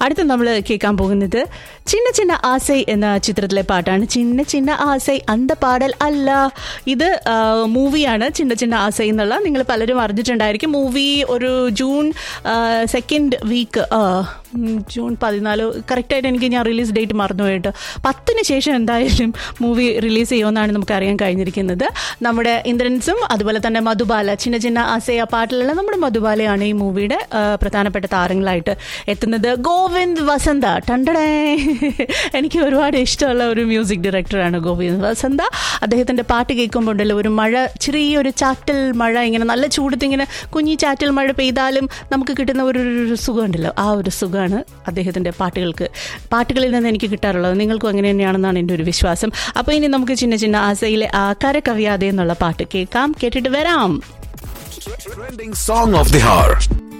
അടുത്ത നമ്മൾ കേൾക്കാൻ പോകുന്നത് ചിന്ന ചിന്ന ആസൈ എന്ന ചിത്രത്തിലെ പാട്ടാണ് ചിന്ന ചിന്ന ആസൈ അന്ത പാടൽ അല്ല ഇത് മൂവിയാണ് ചിന്ന ചിന്ന ആസൈ എന്നുള്ള നിങ്ങൾ പലരും അറിഞ്ഞിട്ടുണ്ടായിരിക്കും മൂവി ഒരു ജൂൺ സെക്കൻഡ് വീക്ക് ജൂൺ പതിനാല് കറക്റ്റായിട്ട് എനിക്ക് ഞാൻ റിലീസ് ഡേറ്റ് മറന്നു പോയിട്ട് പത്തിന് ശേഷം എന്തായാലും മൂവി റിലീസ് ചെയ്യുമെന്നാണ് നമുക്ക് അറിയാൻ കഴിഞ്ഞിരിക്കുന്നത് നമ്മുടെ ഇന്ദ്രൻസും അതുപോലെ തന്നെ മധുബാല ചിന്ന ചിന്ന ആസയ പാട്ടിലുള്ള നമ്മുടെ മധുബാലയാണ് ഈ മൂവിയുടെ ആ, പ്രധാനപ്പെട്ട താരങ്ങളായിട്ട് എത്തുന്നത് ഗോവിന്ദ് വസന്ത ടണ്ടടേ എനിക്ക് ഒരുപാട് ഇഷ്ടമുള്ള ഒരു മ്യൂസിക് ഡയറക്ടറാണ് ഗോവിന്ദ് വസന്ത അദ്ദേഹത്തിൻ്റെ പാട്ട് കേൾക്കുമ്പോൾ ഉണ്ടല്ലോ ഒരു മഴ ചെറിയൊരു ചാറ്റൽ മഴ ഇങ്ങനെ നല്ല ചൂടത്ത് ഇങ്ങനെ കുഞ്ഞി ചാറ്റൽ മഴ പെയ്താലും നമുക്ക് കിട്ടുന്ന ഒരു ഒരു സുഖമുണ്ടല്ലോ ആ ഒരു സുഖമാണ് അദ്ദേഹത്തിൻ്റെ പാട്ടുകൾക്ക് പാട്ടുകളിൽ നിന്ന് എനിക്ക് കിട്ടാറുള്ളത് നിങ്ങൾക്കും അങ്ങനെ തന്നെയാണെന്നാണ് എൻ്റെ ഒരു വിശ്വാസം അപ്പോൾ ഇനി നമുക്ക് ചിന്ന ചിന്ന ആസയിലെ ആ കരകവിയാതെ എന്നുള്ള പാട്ട് കേൾക്കാം കേട്ടിട്ട് വരാം Trending song of the hour.